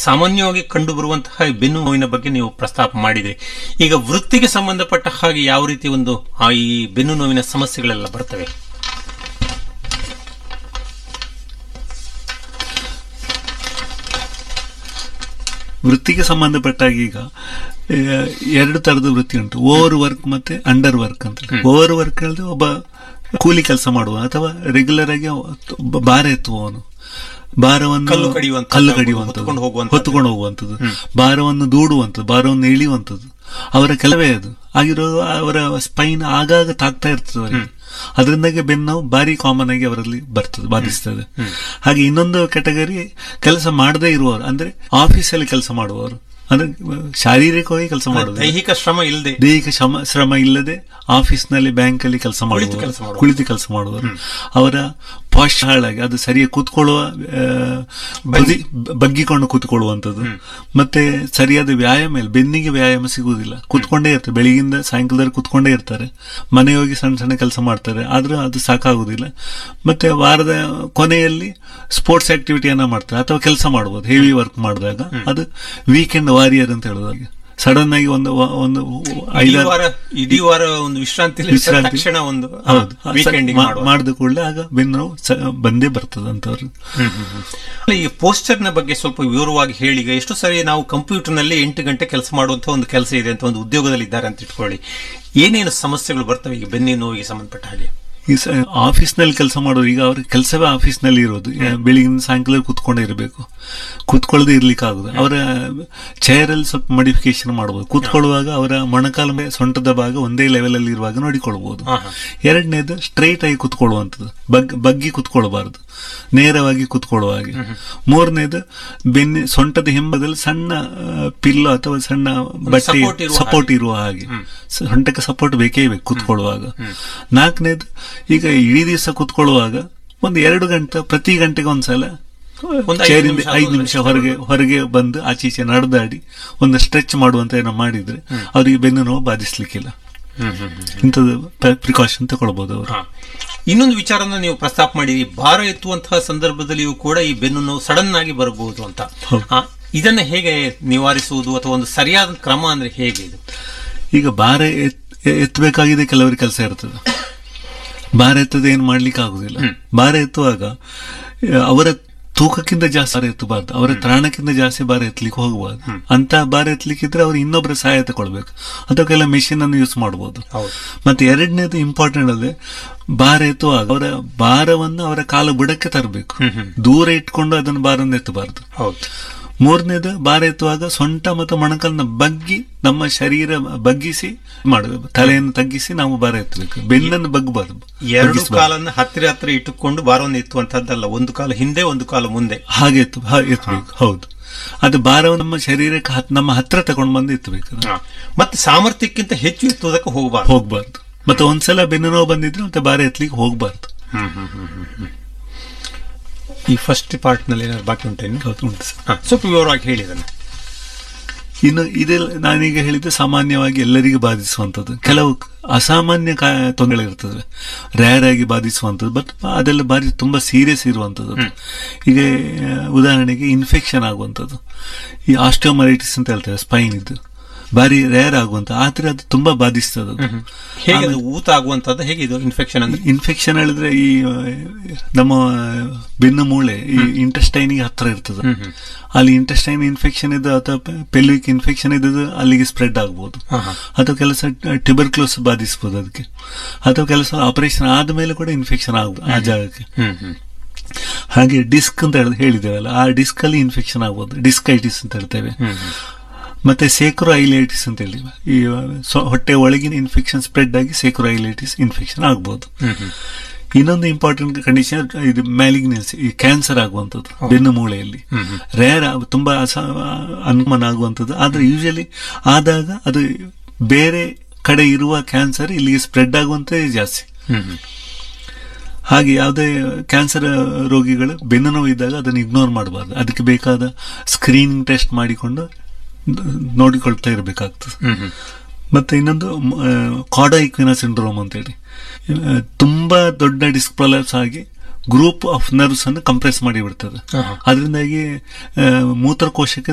ಸಾಮಾನ್ಯವಾಗಿ ಕಂಡು ಬರುವಂತಹ ಬೆನ್ನು ನೋವಿನ ಬಗ್ಗೆ ನೀವು ಪ್ರಸ್ತಾಪ ಮಾಡಿದ್ರಿ ಈಗ ವೃತ್ತಿಗೆ ಸಂಬಂಧಪಟ್ಟ ಹಾಗೆ ಯಾವ ರೀತಿ ಒಂದು ಆ ಈ ಬೆನ್ನು ನೋವಿನ ಸಮಸ್ಯೆಗಳೆಲ್ಲ ಬರ್ತವೆ ವೃತ್ತಿಗೆ ಸಂಬಂಧಪಟ್ಟಾಗ ಈಗ ಆ, ಎರಡು ತರದ ವೃತ್ತಿ ಉಂಟು ಓವರ್ ವರ್ಕ್ ಮತ್ತೆ ಅಂಡರ್ ವರ್ಕ್ ಅಂತ ಓವರ್ ವರ್ಕ್ ಹೇಳಿದ್ರೆ ಒಬ್ಬ ಕೂಲಿ ಕೆಲಸ ಮಾಡುವ ಅಥವಾ ರೆಗ್ಯುಲರ್ ಆಗಿ ಒಬ್ಬ ಭಾರ ಎತ್ತುವವನು ಭಾರವನ್ನು ಕಲ್ಲು ಕಡಿಯುವಂಥದ್ದು, ಕಲ್ಲು ಕಡಿಯುವಂಥದ್ದು ಹೊತ್ತುಕೊಂಡು ಹೋಗುವಂಥದ್ದು. ಹೊತ್ತುಕೊಂಡು ಹೋಗುವಂಥದ್ದು ಭಾರವನ್ನು ದೂಡುವಂಥದ್ದು ಭಾರವನ್ನು ಇಳಿಯುವಂಥದ್ದು ಅವರ ಕೆಲವೇ ಅದು ಆಗಿರೋ ಅವರ ಸ್ಪೈನ್ ಆಗಾಗ ತಾಗ್ತಾ ಇರ್ತದೆ ಅವರಿಗೆ ಅದರಿಂದಾಗಿ ಬೆನ್ನು ನೋವು ಭಾರಿ ಕಾಮನ್ ಆಗಿ ಅವರಲ್ಲಿ ಬರ್ತದೆ ಬಾಧಿಸ್ತದೆ ಹಾಗೆ ಇನ್ನೊಂದು ಕೆಟಗರಿ ಕೆಲಸ ಮಾಡದೇ ಇರುವವರು ಅಂದ್ರೆ ಆಫೀಸಲ್ಲಿ ಕೆಲಸ ಮಾಡುವವರು ಅಂದ್ರೆ ಶಾರೀರಿಕವಾಗಿ ಕೆಲಸ ಮಾಡೋದು ದೈಹಿಕ ಶ್ರಮ ಇಲ್ಲದೆ ದೈಹಿಕ ಶ್ರಮ ಶ್ರಮ ಇಲ್ಲದೆ ಆಫೀಸ್ನಲ್ಲಿ ಬ್ಯಾಂಕ್ ಅಲ್ಲಿ ಕೆಲಸ ಕುಳಿತು ಮಾಡುವವರು ಕೆಲಸ ಮಾಡುವವರು. ಕುಳಿತು ಕೆಲಸ ಮಾಡುವವರು ಅವರ ಪಾಶ್ ಹಾಳಾಗಿ ಅದು ಸರಿಯಾಗಿ ಕೂತ್ಕೊಳ್ಳುವ ಆ, ಬದಿ ಬಗ್ಗಿಕೊಂಡು ಕೂತ್ಕೊಳ್ಳುವಂಥದ್ದು ಮತ್ತೆ ಸರಿಯಾದ ವ್ಯಾಯಾಮ ಇಲ್ಲ ಬೆನ್ನಿಗೆ ವ್ಯಾಯಾಮ ಸಿಗುವುದಿಲ್ಲ ಕೂತ್ಕೊಂಡೇ ಇರ್ತಾರೆ ಬೆಳಿಗ್ಗಿಂದ ಸಾಯಂಕಾಲದಲ್ಲಿ ಕೂತ್ಕೊಂಡೇ ಇರ್ತಾರೆ ಮನೆ ಹೋಗಿ ಸಣ್ಣ ಸಣ್ಣ ಕೆಲಸ ಮಾಡ್ತಾರೆ ಆದ್ರೂ ಅದು ಸಾಕಾಗುವುದಿಲ್ಲ ಮತ್ತೆ ವಾರದ ಕೊನೆಯಲ್ಲಿ ಸ್ಪೋರ್ಟ್ಸ್ ಆಕ್ಟಿವಿಟಿಯನ್ನ ಮಾಡ್ತಾರೆ ಅಥವಾ ಕೆಲಸ ಮಾಡಬಹುದು ಹೆವಿ ವರ್ಕ್ ಮಾಡಿದಾಗ ಅದು ವೀಕೆಂಡ್ ವಾರಿಯರ್ ಅಂತ ಹೇಳೋದು ಸಡನ್ ಆಗಿ ಒಂದು ಒಂದು ಇಡೀ ಐದಾರು ವಾರ ಇಡೀ ವಾರ ಒಂದು ವಿಶ್ರಾಂತಿ ವಿಶ್ರಾಂತಿ. ತಕ್ಷಣ ಒಂದು ಹೌದು ವೀಕೆಂಡ್ ಮಾಡಿದ ಕೂಡಲೇ ಆಗ ಬೆನ್ನು ನೋವು ಸ- ಬಂದೇ ಬರ್ತದೆ ಅಂತವ್ರು ಈ ಪೋಸ್ಟರ್ ನ ಬಗ್ಗೆ ಸ್ವಲ್ಪ ವಿವರವಾಗಿ ಹೇಳಿ ಈಗ ಎಷ್ಟು ಸರಿ ನಾವು ಕಂಪ್ಯೂಟರ್ ನಲ್ಲಿ ಎಂಟು ಗಂಟೆ ಕೆಲಸ ಮಾಡುವಂತ ಒಂದು ಕೆಲಸ ಇದೆ ಅಂತ ಒಂದು ಉದ್ಯೋಗದಲ್ಲಿ ಇದ್ದಾರೆ ಅಂತ ಇಟ್ಕೊಳ್ಳಿ ಏನೇನು ಸಮಸ್ಯೆಗಳು ಬರ್ತವೆ ಈಗ ಬೆನ್ನಿನ ನೋವಿಗೆ ಸಂಬಂಧಪಟ್ಟ ಹಾಗೆ ಈ ಆಫೀಸ್ ನಲ್ಲಿ ಕೆಲಸ ಮಾಡೋರು ಈಗ ಅವ್ರ ಕೆಲಸವೇ ಆಫೀಸ್ ನಲ್ಲಿ ಇರೋದು ಬೆಳಿಗಿನ ಸಾಯಂಕಾಲ ಕೂತ್ಕೊಂಡೇ ಇರಬೇಕು ಕೂತ್ಕೊಳ್ಳದೆ ಇರ್ಲಿಕ್ಕೆ ಆಗುದು ಅವರ ಚೇರ್ ಅಲ್ಲಿ ಸ್ವಲ್ಪ ಮಾಡಿಫಿಕೇಶನ್ ಮಾಡಬಹುದು ಕೂತ್ಕೊಳ್ಳುವಾಗ ಅವರ ಮೊಣಕಾಲ ಮೇಲೆ ಸೊಂಟದ ಭಾಗ ಒಂದೇ ಲೆವೆಲ್ ಅಲ್ಲಿ ಇರುವಾಗ ನೋಡಿಕೊಳ್ಬಹುದು ಹಾ, ಹಾ. ಎರಡನೇದು ಸ್ಟ್ರೈಟ್ ಆಗಿ ಕೂತ್ಕೊಳ್ಳುವಂಥದ್ದು ಬಗ್ ಬಗ್ಗಿ ಕೂತ್ಕೊಳ್ಬಾರ್ದು ನೇರವಾಗಿ ಕೂತ್ಕೊಳ್ಳುವ ಹಾಗೆ ಮೂರನೇದು ಬೆನ್ನಿ ಸೊಂಟದ ಹಿಂಬದಲ್ಲಿ ಸಣ್ಣ ಪಿಲ್ಲೋ ಅಥವಾ ಸಣ್ಣ ಬಟ್ಟೆ support ಇರುವ ಸಪೋರ್ಟ್ ಇರುವ ಹಾಗೆ ಸೊಂಟಕ್ಕೆ ಸಪೋರ್ಟ್ ಬೇಕೇ ಬೇಕು ಕೂತ್ಕೊಳ್ಳುವಾಗ ನಾಲ್ಕನೇದು ಈಗ ಇಡೀ ದಿವಸ ಕೂತ್ಕೊಳ್ಳುವಾಗ ಒಂದು ಎರಡು ಗಂಟೆ ಪ್ರತಿ ಗಂಟೆಗೆ ಒಂದ್ಸಲ ಒಂದು ಐದು ಚೇರಿಂದ ನಿಮಿಷ ಐದು ಆದ್ರೂ ನಿಮಿಷ ಹೊರಗೆ ಹೊರಗೆ ಬಂದು ಆಚೆ ಈಚೆ ನಡೆದಾಡಿ ಒಂದು ಸ್ಟ್ರೆಚ್ ಮಾಡುವಂತ ಏನೋ ಮಾಡಿದ್ರೆ ಅವರಿಗೆ ಬೆನ್ನು ನೋವು ಬಾಧಿಸ್ಲಿಕ್ಕಿಲ್ಲ ಇಂಥದ್ದು ಪ್ರಿಕಾಷನ್ ತಗೊಳ್ಬಹುದು ಅವರು ಹಾ. ಇನ್ನೊಂದು ವಿಚಾರನ ನೀವು ಪ್ರಸ್ತಾಪ ಮಾಡಿರಿ ಭಾರ ಎತ್ತುವಂತಹ ಸಂದರ್ಭದಲ್ಲಿಯೂ ಕೂಡ ಈ ಬೆನ್ನು ನೋವು ಸಡನ್ ಆಗಿ ಬರಬಹುದು ಅಂತ ಹೌದು. ಆ, ಇದನ್ನ ಹೇಗೆ ನಿವಾರಿಸುವುದು ಅಥವಾ ಒಂದು ಸರಿಯಾದ ಕ್ರಮ ಅಂದ್ರೆ ಹೇಗೆ ಇದು ಈಗ ಭಾರ ಎತ್- ಎತ್ತಬೇಕಾಗಿದೆ ಕೆಲವರಿಗೆ ಕೆಲಸ ಇರ್ತದೆ ಭಾರ ಎತ್ತದ ಏನು ಮಾಡ್ಲಿಕ್ಕೆ ಆಗುದಿಲ್ಲ ಭಾರ ಎತ್ತುವಾಗ ಆ, ಅವರ ತೂಕಕ್ಕಿಂತ ಜಾಸ್ತಿ ಭಾರ ಎತ್ತಬಾರ್ದು ಅವರ ತ್ರಾಣಕ್ಕಿಂತ ಜಾಸ್ತಿ ಭಾರ ಎತ್ತಲಿಕ್ಕೆ ಹೋಗಬಾರ್ದು ಅಂತ ಭಾರ ಎತ್ತಲಿಕ್ಕಿದ್ರೆ ಅವ್ರು ಇನ್ನೊಬ್ಬರ ಸಹಾಯ ತಗೊಳ್ಬೇಕು ಅಥವಾ ಕೆಲ ಮೆಷಿನ್ ಅನ್ನು ಯೂಸ್ ಮಾಡಬಹುದು ಹೌದು ಮತ್ತೆ ಎರಡನೇದು ಇಂಪಾರ್ಟೆಂಟ್ ಅದೇ ಭಾರ ಎತ್ತುವಾಗ ಅವರ ಭಾರವನ್ನು ಅವರ ಕಾಲ ಬುಡಕ್ಕೆ ತರಬೇಕು ದೂರ ಇಟ್ಕೊಂಡು ಅದನ್ನು ಭಾರವನ್ನು ಎತ್ತಬಾರದು ಹೌದು ಮೂರನೇದು ಭಾರ ಎತ್ತುವಾಗ ಸೊಂಟ ಮತ್ತು ಮೊಣಕಲ್ನ ಬಗ್ಗಿ ನಮ್ಮ ಶರೀರ ಬಗ್ಗಿಸಿ ಮಾಡಬೇಕು ತಲೆಯನ್ನು ತಗ್ಗಿಸಿ ನಾವು ಭಾರ ಎತ್ತಬೇಕು ಬೆನ್ನನ್ನು ಬಗ್ಗಬಾರದು ಎರಡು ಬಗ್ಗಿಸ್ಬಾರ್ದು. ಕಾಲನ್ನ ಹತ್ತಿರ ಹತ್ತಿರ ಇಟ್ಟುಕೊಂಡು ಭಾರವನ್ನು ಎತ್ತುವಂತದ್ದಲ್ಲ ಒಂದು ಕಾಲ ಹಿಂದೆ ಒಂದು ಕಾಲ ಮುಂದೆ ಹಾಗೆ ಎತ್ತು ಹಾ- ಎತ್ತಬೇಕು ಹೌದು ಅದು ಭಾರವು ನಮ್ಮ ಶರೀರಕ್ಕೆ ಹತ್- ನಮ್ಮ ಹತ್ರ ತಗೊಂಡು ಬಂದು ಎತ್ತಬೇಕು ಅದನ್ನ. ಹಾ. ಮತ್ತೆ ಸಾಮರ್ಥ್ಯಕ್ಕಿಂತ ಹೆಚ್ಚು ಎತ್ತುವುದಕ್ಕೆ ಹೋಗಬಾರದು ಹೋಗ್ಬಾರ್ದು ಮತ್ತೆ ಒಂದ್ಸಲ ಬೆನ್ನು ನೋವು ಬಂದಿದ್ರೆ ಮತ್ತೆ ಭಾರ ಎತ್ತಲಿಕ್ಕೆ ಹೋಗ್ಬಾರ್ದು ಈ ಫಸ್ಟ್ ಪಾರ್ಟ್ ನಲ್ಲಿ ಏನಾದ್ರು ಬಾಕಿ ಉಂಟೇನು ಹೌದು, ಉಂಟು ಸರ್. ಹಾ, ಸ್ವಲ್ಪ ವಿವರವಾಗಿ ಹೇಳಿ ಅದನ್ನ ಇನ್ನು ಇದೆಲ್ಲ ನಾನೀಗ ಹೇಳಿದ್ದು ಸಾಮಾನ್ಯವಾಗಿ ಎಲ್ಲರಿಗೂ ಬಾಧಿಸುವಂಥದ್ದು ಕೆಲವು ಅಸಾಮಾನ್ಯ ಕಾ ತೊಂದರೆ ಇರ್ತದೆ ರೇರ್ ಆಗಿ ಬಾಧಿಸುವಂಥದ್ದು ಬಟ್ ಅದೆಲ್ಲ ಬಾರಿ ತುಂಬಾ ಸೀರಿಯಸ್ ಇರುವಂಥದ್ದು ಅದು. ಈಗ ಆ, ಉದಾಹರಣೆಗೆ ಇನ್ಫೆಕ್ಷನ್ ಆಗುವಂಥದ್ದು ಈ ಆಸ್ಟಿಯೋಮರೈಟಿಸ್ ಅಂತ ಹೇಳ್ತಾರೆ ಸ್ಪೈನ್ ಇದ್ದು ಬಾರಿ ರೇರ್ ಆಗುವಂತ ಆದ್ರೆ ಅದು ತುಂಬಾ ಬಾಧಿಸ್ತದೆ ಅದು. ಹೇಗೆ ಅದು ಊತ ಆಗುವಂತದ್ದು ಹೇಗೆ ಇದು ಇನ್ಫೆಕ್ಷನ್ ಅಂದ್ರೆ ಇನ್ಫೆಕ್ಷನ್ ಹೇಳಿದ್ರೆ ಈ ಆ, ನಮ್ಮ ಬೆನ್ನು ಮೂಳೆ ಈ ಇಂಟೆಸ್ಟೈನಿಗೆ ಹತ್ರ ಇರ್ತದೆ ಅಲ್ಲಿ ಇಂಟೆಸ್ಟೈನ್ ಇನ್ಫೆಕ್ಷನ್ ಇದ್ದು ಅಥವಾ ಪೆಲ್ವಿಕ್ ಇನ್ಫೆಕ್ಷನ್ ಇದ್ದದ್ದು ಅಲ್ಲಿಗೆ ಸ್ಪ್ರೆಡ್ ಆಗ್ಬೋದು ಹಾ, ಹಾ. ಅಥವಾ ಕೆಲಸ ಟ್ಯೂಬರ್ಕ್ಲೋಸ್ ಬಾಧಿಸಬಹುದು ಅದಕ್ಕೆ ಅಥವಾ ಕೆಲಸ ಆಪರೇಷನ್ ಆದ್ಮೇಲೆ ಕೂಡ ಇನ್ಫೆಕ್ಷನ್ ಆಗ್ಬೋದು ಆ ಜಾಗಕ್ಕೆ ಹ್ಮ್ ಹ್ಮ್ ಹಾಗೆ ಡಿಸ್ಕ್ ಅಂತ ಹೇಳಿ ಹೇಳಿದ್ದೇವಲ್ಲ ಆ ಡಿಸ್ಕ್ ಅಲ್ಲಿ ಇನ್ಫೆಕ್ಷನ್ ಆಗ್ಬೋದು ಡಿಸ್ಕೈಟಿಸ್ ಅಂತ ಹೇಳ್ತೇವೆ ಮತ್ತೆ ಸೇಕ್ರೋ ಐಲೈಟಿಸ್ ಅಂತ ಹೇಳಿ ಈ ಸೊ- ಹೊಟ್ಟೆ ಒಳಗಿನ ಇನ್ಫೆಕ್ಷನ್ ಸ್ಪ್ರೆಡ್ ಆಗಿ ಸೇಕ್ರೋ ಐಲೈಟಿಸ್ ಇನ್ಫೆಕ್ಷನ್ ಆಗ್ಬೋದು ಇನ್ನೊಂದು ಇಂಪಾರ್ಟೆಂಟ್ ಕಂಡೀಷನ್ ಇದು ಮ್ಯಾಲಿಗ್ನೆನ್ಸಿ ಈ ಕ್ಯಾನ್ಸರ್ ಆಗುವಂಥದ್ದು ಬೆನ್ನು ಮೂಳೆಯಲ್ಲಿ ರೇರ್ ತುಂಬಾ ಅಸ- ಅನುಮಾನ ಆಗುವಂಥದ್ದು ಆದ್ರೆ ಯೂಶಲಿ ಆದಾಗ ಅದು ಬೇರೆ ಕಡೆ ಇರುವ ಕ್ಯಾನ್ಸರ್ ಇಲ್ಲಿಗೆ ಸ್ಪ್ರೆಡ್ ಆಗುವಂಥದ್ದೇ ಜಾಸ್ತಿ ಹಾಗೆ ಯಾವುದೇ ಕ್ಯಾನ್ಸರ್ ರೋಗಿಗಳು ಬೆನ್ನು ನೋವು ಇದ್ದಾಗ ಅದನ್ನು ಇಗ್ನೋರ್ ಮಾಡಬಾರ್ದು ಅದಕ್ಕೆ ಬೇಕಾದ ಸ್ಕ್ರೀನಿಂಗ್ ಟೆಸ್ಟ್ ಮಾಡಿಕೊಂಡು ನೋಡಿಕೊಳ್ತಾ ಇರಬೇಕಾಗ್ತದೆ ಮತ್ತೆ ಇನ್ನೊಂದು ಕಾಡಾ ಇಕ್ವಿನ ಸಿಂಡ್ರೋಮ್ ಅಂತೇಳಿ ಆ, ತುಂಬಾ ದೊಡ್ಡ ಡಿಸ್ಕ್ ಪ್ರೊಲಾಪ್ಸ್ ಆಗಿ ಗ್ರೂಪ್ ಆಫ್ ನರ್ವ್ಸ್ ಅನ್ನು ಕಂಪ್ರೆಸ್ ಮಾಡಿ ಬಿಡ್ತದೆ ಅದರಿಂದಾಗಿ ಆ, ಮೂತ್ರಕೋಶಕ್ಕೆ